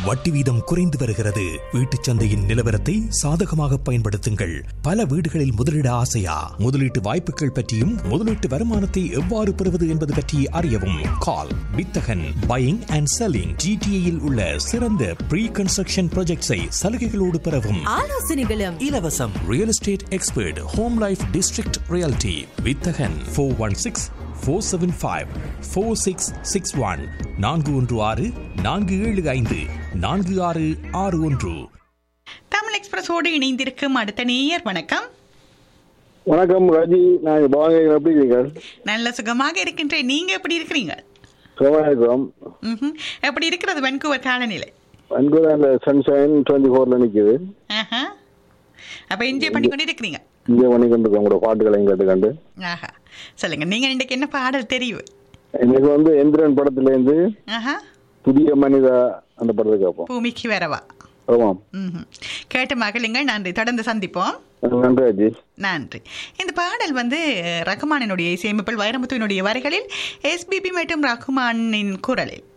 வட்டி வீதம் குறைந்து வருகிறது வீட்டுச் சந்தையின் நிலவரத்தை சாதகமாக பயன்படுத்துங்கள் பல வீடுகளில் முதலீட ஆசையா முதலீட்டு வாய்ப்புகள் பற்றியும் முதலீட்டு வருமானத்தை எவ்வாறு பெறுவது என்பது பற்றி அறியவும் கால் வித்தகன் பையிங் அண்ட் செல்லிங் ஜிடிஏயில் உள்ள சிறந்த ப்ரீ கன்ஸ்ட்ரக்ஷன் ப்ராஜெக்ட்ஸை சலுகைகளோடு பெறவும் ஆலோசனைகளும் இலவசம் real estate expert home life district reality வித்தகன் four one six four seven five four six six one நான்கு ஒன்று ஆறு நான்கு ஏழு ஐந்து நான்கு ஆறு ஆறு ஒன்று தமிழ் எக்ஸ்பிரஸோடு இணைந்திருக்கும் அடுத்த நேயர் வணக்கம் வணக்கம் ராஜி நான் பவானி எப்படி இருக்கீங்க நல்ல சுகமாக இருக்கின்றேன் நீங்க எப்படி இருக்கிறீங்க சுகமாக இருக்கிறோம் ம்ஹும். எப்படி இருக்கிறது வென்கூவர் காலநிலை அங்கே அந்த சன்ஷைன் டுவெண்ட்டி ஃபோரில் நிற்கிது ஆஹா அப்ப என்ஜாய் பண்ணி கொண்டு இருக்கிறீங்க இங்கே பண்ணி கொண்டு இருக்கோம் உங்களோட பாட்டுகளையும் கேட்டுக்கண்டு ஆஹா சொல்லுங்க நீங்க இன்றைக்கு என்ன பாடல் தெரியும் எனக்கு வந்து எந்திரன் படத்துலேருந்து ஆஹா புதிய மனிதா அந்த படத்தை கேட்போம் பூமிக்கு வரவா ஆமாம் ம்ஹும். கேட்டு மகிழுங்கள் நன்றி தொடர்ந்து சந்திப்போம் நன்றி ராஜி நன்றி இந்த பாடல் வந்து ரகுமானினுடைய இசையமைப்பில் வைரமுத்துவினுடைய வரிகளில் எஸ்பிபி மற்றும் ரகுமானின் குரலில்